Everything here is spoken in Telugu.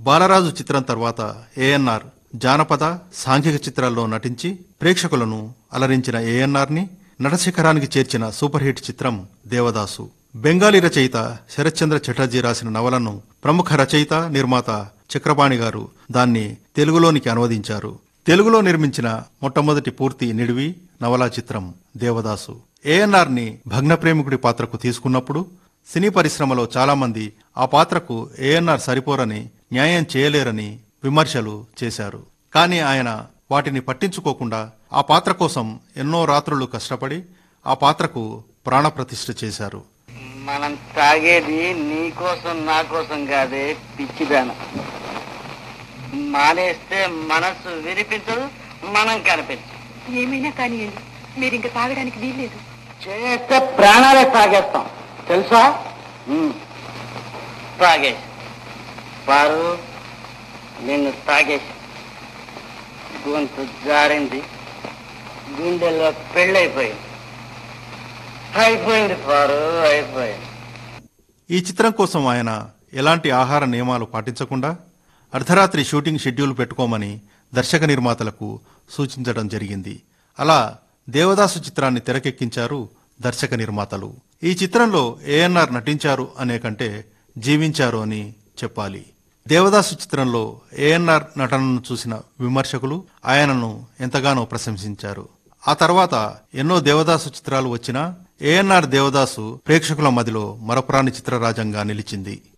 బాలరాజు చిత్రం తర్వాత ఏఎన్ఆర్ జానపద సాంఘిక చిత్రాల్లో నటించి ప్రేక్షకులను అలరించిన ఏఎన్ఆర్ ని నటశిఖరానికి చేర్చిన సూపర్ హిట్ చిత్రం దేవదాసు బెంగాలీ రచయిత శరత్చంద్ర చటర్జీ రాసిన నవలను ప్రముఖ రచయిత నిర్మాత చక్రపాణి గారు దాన్ని తెలుగులోనికి అనువదించారు తెలుగులో నిర్మించిన మొట్టమొదటి పూర్తి నిడివి నవలా చిత్రం దేవదాసు ఏఎన్ఆర్ ని భగ్న ప్రేమికుడి పాత్రకు తీసుకున్నప్పుడు సినీ పరిశ్రమలో చాలా మంది ఆ పాత్రకు ఏఎన్ఆర్ సరిపోరని న్యాయం చేయలేరని విమర్శలు చేశారు కానీ ఆయన వాటిని పట్టించుకోకుండా ఆ పాత్ర కోసం ఎన్నో రాత్రులు కష్టపడి ఆ పాత్రకు ప్రాణప్రతిష్ఠ చేశారు మనం తాగేది నీ కోసం నా కోసం కాదే పిచ్చిదాన మానేస్తే మనసు వినిపించదు మనం కనిపించదు ఏమైనా కానివ్వండి మీరు ఇంకా తాగడానికి వీల్లేదు చేస్తే ప్రాణాలే తాగేస్తాం తెలుసా ఉమ్. తాగేసి పారు నిన్ను తాగేసి గొంతు జారింది గుండెల్లో పెళ్ళైపోయింది అయిపోయింది పారు అయిపోయింది ఈ చిత్రం కోసం ఆయన ఎలాంటి ఆహార నియమాలు పాటించకుండా అర్ధరాత్రి షూటింగ్ షెడ్యూల్ పెట్టుకోమని దర్శక నిర్మాతలకు సూచించడం జరిగింది అలా దేవదాసు చిత్రాన్ని తెరకెక్కించారు దర్శక నిర్మాతలు ఈ చిత్రంలో ఏఎన్ఆర్ నటించారు అనే కంటే జీవించారు అని చెప్పాలి దేవదాసు చిత్రంలో ఏఎన్ఆర్ నటనను చూసిన విమర్శకులు ఆయనను ఎంతగానో ప్రశంసించారు ఆ తర్వాత ఎన్నో దేవదాసు చిత్రాలు వచ్చినా ఏఎన్ఆర్ దేవదాసు ప్రేక్షకుల మదిలో మరపురాని చిత్రరాజంగా నిలిచింది